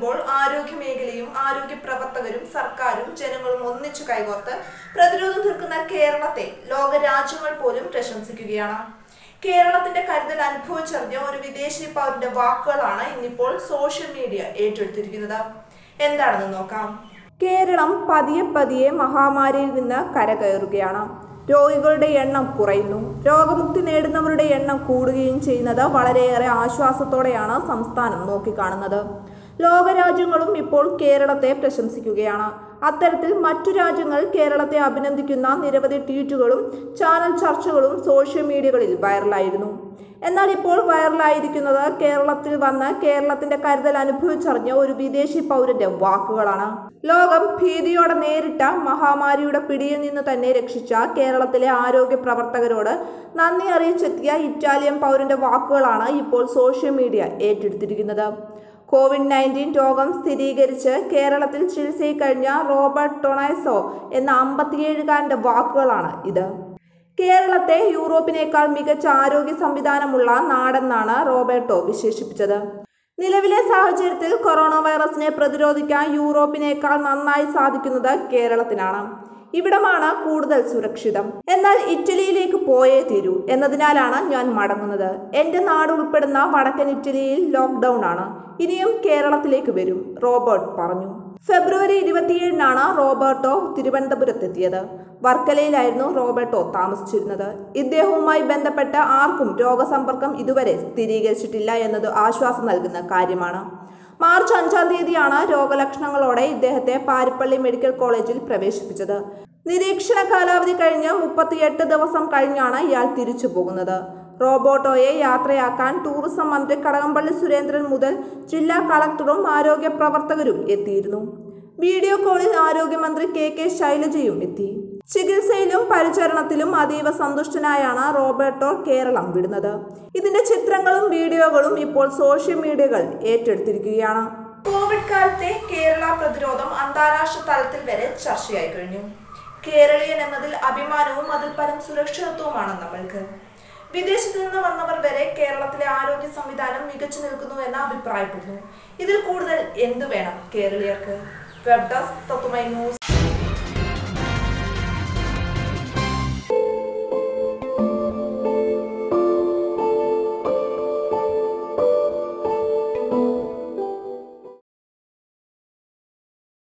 നേരിടുമ്പോൾ ആരോഗ്യ മേഖലയും ആരോഗ്യ പ്രവർത്തകരും സർക്കാരും ജനങ്ങളും ഒന്നിച്ചു കൈകോർത്ത് പ്രതിരോധം തീർക്കുന്ന കേരളത്തെ ലോക രാജ്യങ്ങൾ പോലും പ്രശംസിക്കുകയാണ് കേരളത്തിന്റെ കരുതൽ അനുഭവിച്ചറിഞ്ഞ ഒരു വിദേശി പൗരന്റെ വാക്കുകളാണ് ഇന്നിപ്പോൾ സോഷ്യൽ മീഡിയ ഏറ്റെടുത്തിരിക്കുന്നത് എന്താണെന്ന് നോക്കാം കേരളം പതിയെ പതിയെ മഹാമാരിയിൽ നിന്ന് കരകയറുകയാണ് രോഗികളുടെ എണ്ണം കുറയുന്നു രോഗമുക്തി നേടുന്നവരുടെ എണ്ണം കൂടുകയും ചെയ്യുന്നത് വളരെയേറെ ആശ്വാസത്തോടെയാണ് സംസ്ഥാനം നോക്കിക്കാണുന്നത് ലോകരാജ്യങ്ങളും ഇപ്പോൾ കേരളത്തെ പ്രശംസിക്കുകയാണ് അത്തരത്തിൽ മറ്റു രാജ്യങ്ങൾ കേരളത്തെ അഭിനന്ദിക്കുന്ന നിരവധി ട്വീറ്റുകളും ചാനൽ ചർച്ചകളും സോഷ്യൽ മീഡിയകളിൽ വൈറലായിരുന്നു എന്നാൽ ഇപ്പോൾ വൈറലായിരിക്കുന്നത് കേരളത്തിൽ വന്ന് കേരളത്തിന്റെ കരുതൽ അനുഭവിച്ചറിഞ്ഞ ഒരു വിദേശി പൗരന്റെ വാക്കുകളാണ് ലോകം ഭീതിയോടെ നേരിട്ട മഹാമാരിയുടെ പിടിയിൽ നിന്ന് തന്നെ രക്ഷിച്ച കേരളത്തിലെ ആരോഗ്യ പ്രവർത്തകരോട് നന്ദി അറിയിച്ചെത്തിയ ഇറ്റാലിയൻ പൗരന്റെ വാക്കുകളാണ് ഇപ്പോൾ സോഷ്യൽ മീഡിയ ഏറ്റെടുത്തിരിക്കുന്നത് കോവിഡ് നയൻറ്റീൻ രോഗം സ്ഥിരീകരിച്ച് കേരളത്തിൽ ചികിത്സയിൽ കഴിഞ്ഞ റോബർട്ട് ടൊണൈസോ എന്ന അമ്പത്തിയേഴുകാരന്റെ വാക്കുകളാണ് ഇത് കേരളത്തെ യൂറോപ്പിനേക്കാൾ മികച്ച ആരോഗ്യ സംവിധാനമുള്ള നാടെന്നാണ് റോബർട്ടോ വിശേഷിപ്പിച്ചത് നിലവിലെ സാഹചര്യത്തിൽ കൊറോണ വൈറസിനെ പ്രതിരോധിക്കാൻ യൂറോപ്പിനേക്കാൾ നന്നായി സാധിക്കുന്നത് കേരളത്തിനാണ് ഇവിടമാണ് കൂടുതൽ സുരക്ഷിതം എന്നാൽ ഇറ്റലിയിലേക്ക് പോയേ തീരൂ എന്നതിനാലാണ് ഞാൻ മടങ്ങുന്നത് എന്റെ നാട് ഉൾപ്പെടുന്ന വടക്കൻ ഇറ്റലിയിൽ ലോക്ക്ഡൌൺ ആണ് ഇനിയും കേരളത്തിലേക്ക് വരും റോബർട്ട് പറഞ്ഞു ഫെബ്രുവരി ഇരുപത്തിയേഴിനാണ് റോബർട്ടോ തിരുവനന്തപുരത്തെത്തിയത് വർക്കലയിലായിരുന്നു റോബർട്ടോ താമസിച്ചിരുന്നത് ഇദ്ദേഹവുമായി ബന്ധപ്പെട്ട ആർക്കും രോഗസമ്പർക്കം ഇതുവരെ സ്ഥിരീകരിച്ചിട്ടില്ല എന്നത് ആശ്വാസം നൽകുന്ന കാര്യമാണ് മാർച്ച് അഞ്ചാം തീയതിയാണ് രോഗലക്ഷണങ്ങളോടെ ഇദ്ദേഹത്തെ പാരിപ്പള്ളി മെഡിക്കൽ കോളേജിൽ പ്രവേശിപ്പിച്ചത് നിരീക്ഷണ കാലാവധി കഴിഞ്ഞ് മുപ്പത്തിയെട്ട് ദിവസം കഴിഞ്ഞാണ് ഇയാൾ തിരിച്ചു പോകുന്നത് റോബോട്ടോയെ യാത്രയാക്കാൻ ടൂറിസം മന്ത്രി കടകംപള്ളി സുരേന്ദ്രൻ മുതൽ ജില്ലാ കളക്ടറും ആരോഗ്യ പ്രവർത്തകരും എത്തിയിരുന്നു വീഡിയോ കോളിൽ ആരോഗ്യമന്ത്രി കെ കെ ശൈലജയും എത്തി ചികിത്സയിലും പരിചരണത്തിലും അതീവ സന്തുഷ്ടനായാണ് റോബർട്ടോ കേരളം വിടുന്നത് ഇതിന്റെ ചിത്രങ്ങളും വീഡിയോകളും ഇപ്പോൾ സോഷ്യൽ മീഡിയകൾ ഏറ്റെടുത്തിരിക്കുകയാണ് കോവിഡ് കാലത്തെ കേരള പ്രതിരോധം അന്താരാഷ്ട്ര തലത്തിൽ വരെ ചർച്ചയായി കഴിഞ്ഞു കേരളീയൻ എന്നതിൽ അഭിമാനവും അതിൽ പരം സുരക്ഷിതത്വവുമാണ് നമ്മൾക്ക് വിദേശത്ത് നിന്ന് വന്നവർ വരെ കേരളത്തിലെ ആരോഗ്യ സംവിധാനം മികച്ചു നിൽക്കുന്നു എന്ന് അഭിപ്രായപ്പെടുന്നു ഇതിൽ കൂടുതൽ എന്തു വേണം കേരളീയർക്ക് വെബ് ഡെസ്ക് തത്തുമൈ ന്യൂസ്